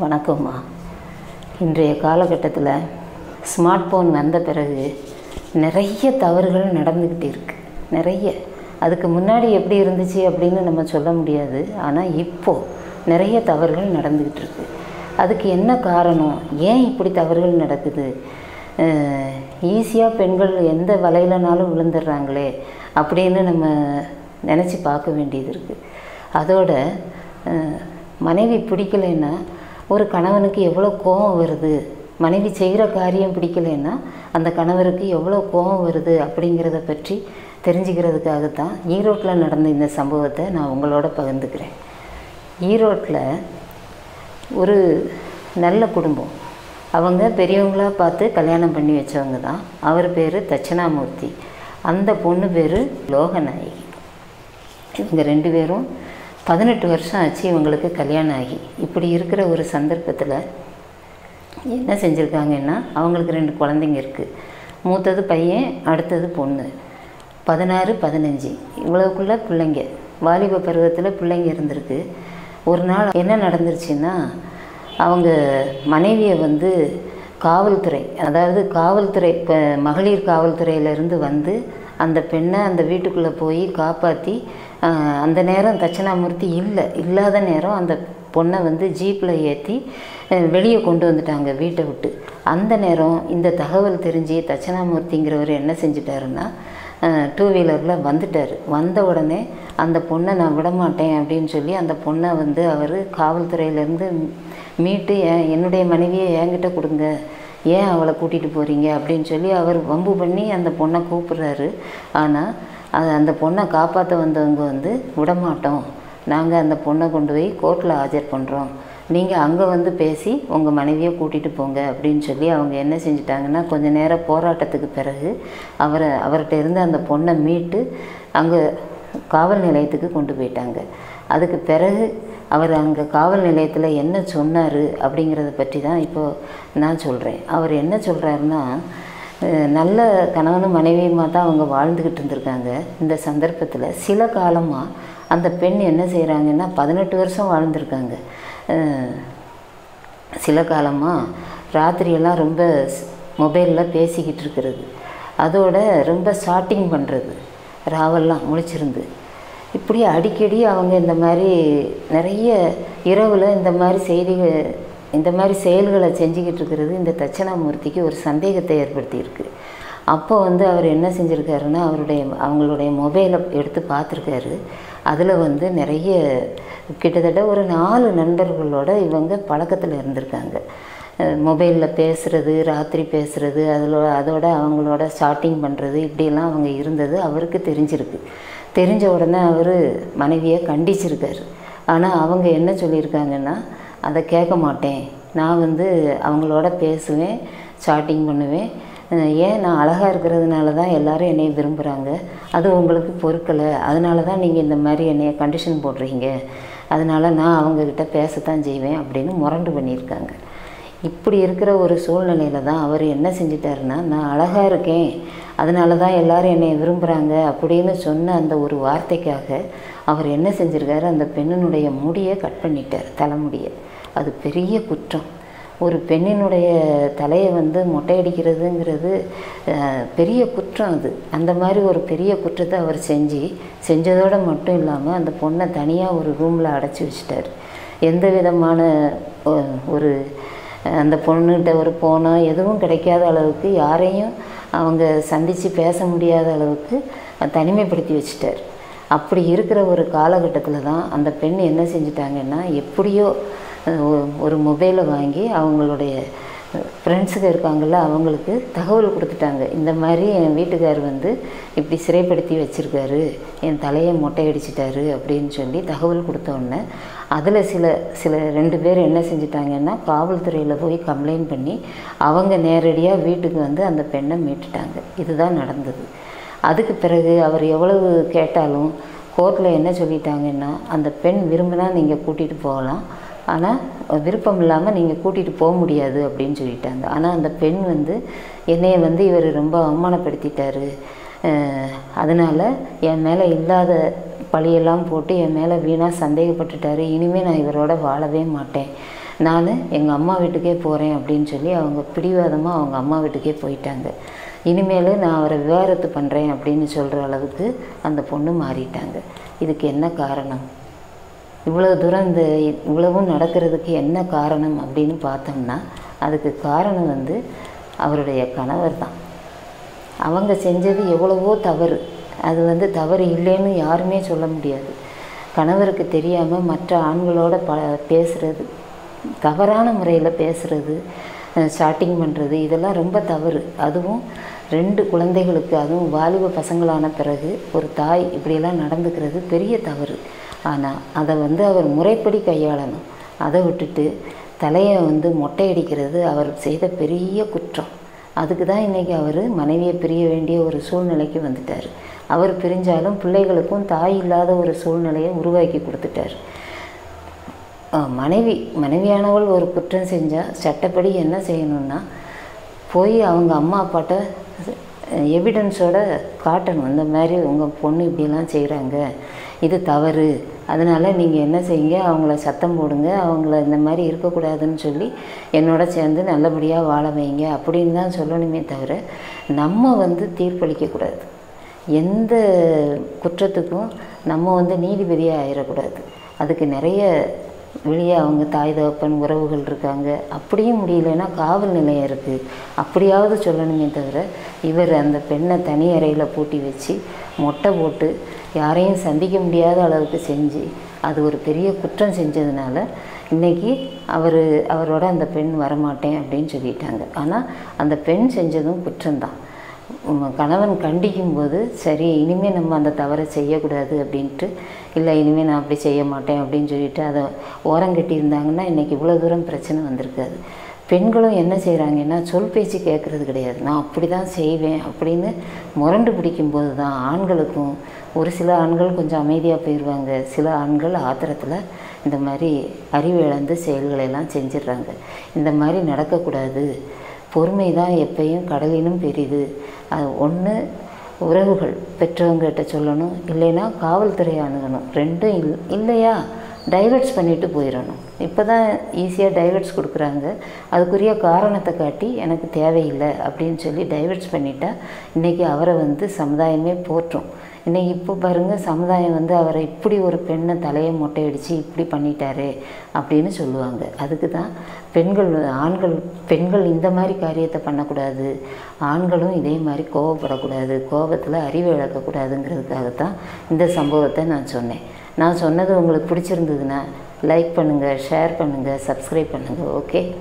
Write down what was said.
வணக்கம்மா இன்றைய காலகட்டத்தில் ஸ்மார்ட் ஃபோன் வந்த பிறகு நிறைய தவறுகள் நடந்துக்கிட்டு இருக்கு நிறைய அதுக்கு முன்னாடி எப்படி இருந்துச்சு அப்படின்னு நம்ம சொல்ல முடியாது ஆனால் இப்போது நிறைய தவறுகள் நடந்துக்கிட்டு இருக்கு அதுக்கு என்ன காரணம் ஏன் இப்படி தவறுகள் நடக்குது ஈஸியாக பெண்கள் எந்த வலையிலனாலும் விழுந்துடுறாங்களே அப்படின்னு நம்ம நினச்சி பார்க்க வேண்டியது இருக்குது அதோட அஹ், மனைவி பிடிக்கலைன்னா ஒரு கணவனுக்கு எவ்வளோ கோபம் வருது மனைவி செய்கிற காரியம் பிடிக்கலைன்னா அந்த கணவருக்கு எவ்வளோ கோபம் வருது அப்படிங்கிறத பற்றி தெரிஞ்சுக்கிறதுக்காகத்தான் ஈரோட்டில் நடந்த இந்த சம்பவத்தை நான் உங்களோட பகிர்ந்துக்கிறேன் ஈரோட்டில் ஒரு நல்ல குடும்பம் அவங்க பெரியவங்களா பார்த்து கல்யாணம் பண்ணி வச்சவங்க தான் அவர் பேர் தட்சிணாமூர்த்தி அந்த பொண்ணு பேர் லோகநாயகி இவங்க ரெண்டு பேரும் பதினெட்டு வருஷம் ஆச்சு இவங்களுக்கு கல்யாணம் ஆகி இப்படி இருக்கிற ஒரு சந்தர்ப்பத்தில் என்ன செஞ்சுருக்காங்கன்னா அவங்களுக்கு ரெண்டு குழந்தைங்க இருக்குது மூத்தது பையன் அடுத்தது பொண்ணு பதினாறு பதினஞ்சு இவ்வளவுக்குள்ள பிள்ளைங்க வாலிப பருவத்தில் பிள்ளைங்க இருந்திருக்கு ஒரு நாள் என்ன நடந்துருச்சுன்னா அவங்க மனைவியை வந்து காவல்துறை அதாவது காவல்துறை இப்போ மகளிர் காவல்துறையிலேருந்து வந்து அந்த பெண்ணை அந்த வீட்டுக்குள்ளே போய் காப்பாற்றி அந்த நேரம் தட்சிணாமூர்த்தி இல்லை இல்லாத நேரம் அந்த பொண்ணை வந்து ஜீப்பில் ஏற்றி வெளியே கொண்டு வந்துட்டாங்க வீட்டை விட்டு அந்த நேரம் இந்த தகவல் தெரிஞ்சு தட்சிணாமூர்த்திங்கிறவர் என்ன செஞ்சிட்டாருன்னா டூ வீலரில் வந்துட்டார் வந்த உடனே அந்த பொண்ணை நான் விடமாட்டேன் அப்படின்னு சொல்லி அந்த பொண்ணை வந்து அவர் காவல்துறையிலேருந்து மீட்டு என் என்னுடைய மனைவியை என்கிட்ட கொடுங்க ஏன் அவளை கூட்டிகிட்டு போகிறீங்க அப்படின்னு சொல்லி அவர் வம்பு பண்ணி அந்த பொண்ணை கூப்பிட்றாரு ஆனால் அது அந்த பொண்ணை காப்பாற்ற வந்தவங்க வந்து விடமாட்டோம் நாங்கள் அந்த பொண்ணை கொண்டு போய் கோர்ட்டில் ஆஜர் பண்ணுறோம் நீங்கள் அங்கே வந்து பேசி உங்கள் மனைவியை கூட்டிகிட்டு போங்க அப்படின்னு சொல்லி அவங்க என்ன செஞ்சிட்டாங்கன்னா கொஞ்ச நேரம் போராட்டத்துக்கு பிறகு அவரை அவர்கிட்ட இருந்து அந்த பொண்ணை மீட்டு அங்கே காவல் நிலையத்துக்கு கொண்டு போயிட்டாங்க அதுக்கு பிறகு அவர் அங்கே காவல் நிலையத்தில் என்ன சொன்னார் அப்படிங்கிறத பற்றி தான் இப்போது நான் சொல்கிறேன் அவர் என்ன சொல்கிறாருன்னா அஹ், நல்ல கணவனும் மனைவியுமா தான் அவங்க வாழ்ந்துக்கிட்டு இருந்திருக்காங்க இந்த சந்தர்ப்பத்தில் சில காலமாக அந்த பெண் என்ன செய்கிறாங்கன்னா பதினெட்டு வருஷம் வாழ்ந்திருக்காங்க அஹ், சில காலமாக ராத்திரியெல்லாம் ரொம்ப மொபைலில் பேசிக்கிட்டு இருக்கிறது அதோட ரொம்ப ஸ்டார்டிங் பண்ணுறது ராவெல்லாம் முழிச்சிருந்து இப்படி அடிக்கடி அவங்க இந்த மாதிரி நிறைய இரவில் இந்த மாதிரி செய்திகள் இந்த மாதிரி செயல்களை செஞ்சுக்கிட்டு இருக்கிறது இந்த தட்சிணாமூர்த்திக்கு ஒரு சந்தேகத்தை ஏற்படுத்தியிருக்கு அப்போ வந்து அவர் என்ன செஞ்சுருக்காருன்னா அவருடைய அவங்களுடைய மொபைலை எடுத்து பார்த்துருக்காரு அதில் வந்து நிறைய கிட்டத்தட்ட ஒரு நாலு நண்பர்களோட இவங்க பழக்கத்தில் இருந்திருக்காங்க மொபைலில் பேசுகிறது ராத்திரி பேசுகிறது அதில் அதோட அவங்களோட ஸ்டார்டிங் பண்ணுறது இப்படியெல்லாம் அவங்க இருந்தது அவருக்கு தெரிஞ்சிருக்கு தெரிஞ்ச உடனே அவர் மனைவியை கண்டிச்சிருக்காரு ஆனால் அவங்க என்ன சொல்லியிருக்காங்கன்னா அதை கேட்க மாட்டேன் நான் வந்து அவங்களோட பேசுவேன் சாட்டிங் பண்ணுவேன் அஹ் ஏன் நான் அழகாக இருக்கிறதுனால தான் எல்லாரும் என்னை விரும்புகிறாங்க அது உங்களுக்கு பொறுக்கலை அதனால தான் நீங்கள் இந்த மாதிரி என்னைய கண்டிஷன் போடுறீங்க அதனால் நான் அவங்கக்கிட்ட பேசத்தான் செய்வேன் அப்படின்னு முரண்டு பண்ணியிருக்காங்க இப்படி இருக்கிற ஒரு சூழ்நிலையில் தான் அவர் என்ன செஞ்சிட்டாருன்னா நான் அழகாக இருக்கேன் அதனால தான் எல்லாரும் என்னை விரும்புகிறாங்க அப்படின்னு சொன்ன அந்த ஒரு வார்த்தைக்காக அவர் என்ன செஞ்சிருக்காரு அந்த பெண்ணினுடைய முடியை கட் பண்ணிட்டார் தலைமுடியை அது பெரிய குற்றம் ஒரு பெண்ணினுடைய தலையை வந்து மொட்டையடிக்கிறதுங்கிறது அஹ், பெரிய குற்றம் அது அந்த மாதிரி ஒரு பெரிய குற்றத்தை அவர் செஞ்சு செஞ்சதோடு மட்டும் இல்லாமல் அந்த பொண்ணை தனியாக ஒரு ரூமில் அடைச்சி வச்சிட்டார் எந்த விதமான ஒ- ஒரு அந்த பொண்ணுகிட்ட ஒரு போனோ எதுவும் கிடைக்காத அளவுக்கு யாரையும் அவங்க சந்தித்து பேச முடியாத அளவுக்கு தனிமைப்படுத்தி வச்சிட்டார் அப்படி இருக்கிற ஒரு காலகட்டத்தில் தான் அந்த பெண் என்ன செஞ்சிட்டாங்கன்னா எப்படியோ அஹ், ஒ- ஒரு மொபைலை வாங்கி அவங்களுடைய ஃப்ரெண்ட்ஸுங்க இருக்காங்கள்ல அவங்களுக்கு தகவல் கொடுத்துட்டாங்க இந்த மாதிரி என் வீட்டுக்கார் வந்து இப்படி சிறைப்படுத்தி வச்சுருக்காரு என் தலையை மொட்டை அடிச்சிட்டாரு அப்படின்னு சொல்லி தகவல் கொடுத்த உடனே அதில் சில சில ரெண்டு பேர் என்ன செஞ்சிட்டாங்கன்னா காவல்துறையில் போய் கம்ப்ளைண்ட் பண்ணி அவங்க நேரடியாக வீட்டுக்கு வந்து அந்த பெண்ணை மீட்டுட்டாங்க இதுதான் நடந்தது அதுக்கு பிறகு அவர் எவ்வளவு கேட்டாலும் கோர்ட்டில் என்ன சொல்லிட்டாங்கன்னா அந்த பெண் விரும்பினா நீங்கள் கூட்டிகிட்டு போகலாம் ஆனால் விருப்பம் இல்லாமல் நீங்கள் கூட்டிகிட்டு போக முடியாது அப்படின்னு சொல்லிட்டாங்க ஆனால் அந்த பெண் வந்து என்னைய வந்து இவர் ரொம்ப அவமானப்படுத்திட்டாரு அஹ், அதனால் என் மேலே இல்லாத பழியெல்லாம் போட்டு என் மேலே வீணாக சந்தேகப்பட்டுட்டாரு இனிமேல் நான் இவரோட வாழவே மாட்டேன் நான் எங்கள் அம்மா வீட்டுக்கே போகிறேன் அப்படின்னு சொல்லி அவங்க பிடிவாதமாக அவங்க அம்மா வீட்டுக்கே போயிட்டாங்க இனிமேல் நான் அவரை விவாகரத்து பண்ணுறேன் அப்படின்னு சொல்கிற அளவுக்கு அந்த பொண்ணு மாறிட்டாங்க இதுக்கு என்ன காரணம் இவ்வளோ தூரம் இந்த இவ்வளவும் நடக்கிறதுக்கு என்ன காரணம் அப்படின்னு பார்த்தோம்னா அதுக்கு காரணம் வந்து அவருடைய கணவர் தான் அவங்க செஞ்சது எவ்வளவோ தவறு அது வந்து தவறு இல்லைன்னு யாருமே சொல்ல முடியாது கணவருக்கு தெரியாமல் மற்ற ஆண்களோட ப பேசுகிறது தவறான முறையில் பேசுகிறது ஸ்டார்டிங் பண்ணுறது இதெல்லாம் ரொம்ப தவறு அதுவும் ரெண்டு குழந்தைகளுக்கு அதுவும் வாலிப பசங்களான பிறகு ஒரு தாய் இப்படியெல்லாம் நடந்துக்கிறது பெரிய தவறு ஆனால் அதை வந்து அவர் முறைப்படி கையாளணும் அதை விட்டுட்டு தலையை வந்து மொட்டையடிக்கிறது அவர் செய்த பெரிய குற்றம் அதுக்கு தான் இன்றைக்கி அவர் மனைவியை பிரிய வேண்டிய ஒரு சூழ்நிலைக்கு வந்துட்டார் அவர் பிரிஞ்சாலும் பிள்ளைகளுக்கும் தாய் இல்லாத ஒரு சூழ்நிலையை உருவாக்கி கொடுத்துட்டார் அஹ் மனைவி மனைவியானவள் ஒரு குற்றம் செஞ்சால் சட்டப்படி என்ன செய்யணும்னா போய் அவங்க அம்மா அப்பாட்ட எவிடன்ஸோட காட்டணும் இந்த மாதிரி உங்கள் பொண்ணு இப்படிலாம் செய்கிறாங்க இது தவறு அதனால் நீங்கள் என்ன செய்யுங்க அவங்கள சத்தம் போடுங்க அவங்கள இந்த மாதிரி இருக்கக்கூடாதுன்னு சொல்லி என்னோட சேர்ந்து நல்லபடியாக வாழ வைங்க அப்படின்னு தான் சொல்லணுமே தவிர நம்ம வந்து தீர்ப்பளிக்கக்கூடாது எந்த குற்றத்துக்கும் நம்ம வந்து நீதிபதியாக ஆயிடக்கூடாது அதுக்கு நிறைய வெளியே அவங்க தாய் தகப்பன் உறவுகள் இருக்காங்க அப்படியும் முடியலன்னா காவல் நிலையம் இருக்குது அப்படியாவது சொல்லணுமே தவிர இவர் அந்த பெண்ணை தனி அறையில் பூட்டி வச்சு மொட்டை போட்டு யாரையும் சந்திக்க முடியாத அளவுக்கு செஞ்சு அது ஒரு பெரிய குற்றம் செஞ்சதுனால இன்றைக்கி அவர் அவரோட அந்த பெண் வரமாட்டேன் அப்படின்னு சொல்லிட்டாங்க ஆனால் அந்த பெண் செஞ்சதும் குற்றம்தான் உம் கணவன் கண்டிக்கும்போது சரி இனிமேல் நம்ம அந்த தவறை செய்யக்கூடாது அப்படின்ட்டு இல்லை இனிமேல் நான் அப்படி செய்ய மாட்டேன் அப்படின்னு சொல்லிட்டு அதை ஓரங்கட்டி இருந்தாங்கன்னா இன்றைக்கி இவ்வளோ தூரம் பிரச்சனை வந்திருக்காது பெண்களும் என்ன செய்கிறாங்கன்னா சொல் பேச்சு கேட்குறது கிடையாது நான் அப்படி தான் செய்வேன் அப்படின்னு முரண்டு பிடிக்கும்போது தான் ஆண்களுக்கும் ஒரு சில ஆண்கள் கொஞ்சம் அமைதியாக போயிடுவாங்க சில ஆண்கள் ஆத்திரத்தில் இந்த மாதிரி அறிவு இழந்து செயல்களை எல்லாம் செஞ்சிடுறாங்க இந்த மாதிரி நடக்கக்கூடாது பொறுமை தான் எப்பயும் கடலினும் பெரிது அது ஒன்று உறவுகள் பெற்றவங்ககிட்ட சொல்லணும் இல்லைன்னா காவல்துறை அணுகணும் ரெண்டும் இல் இல்லையா டைவர்ட்ஸ் பண்ணிட்டு போயிடணும் இப்போ தான் ஈஸியாக டைவர்ட்ஸ் கொடுக்குறாங்க அதுக்குரிய காரணத்தை காட்டி எனக்கு தேவையில்லை அப்படின்னு சொல்லி டைவர்ட்ஸ் பண்ணிட்டா இன்றைக்கி அவரை வந்து சமுதாயமே போற்றும் இன்னைக்கு இப்போ பாருங்கள் சமுதாயம் வந்து அவரை இப்படி ஒரு பெண்ணை தலையை மொட்டையடித்து இப்படி பண்ணிட்டாரே அப்படின்னு சொல்லுவாங்க அதுக்கு தான் பெண்கள் ஆண்கள் பெண்கள் இந்த மாதிரி காரியத்தை பண்ணக்கூடாது ஆண்களும் இதே மாதிரி கோவப்படக்கூடாது கோபத்தில் அறிவு இழக்கக்கூடாதுங்கிறதுக்காகத்தான் இந்த சம்பவத்தை நான் சொன்னேன் நான் சொன்னது உங்களுக்கு பிடிச்சிருந்ததுன்னா லைக் பண்ணுங்கள் ஷேர் பண்ணுங்கள் சப்ஸ்கிரைப் பண்ணுங்கள் ஓகே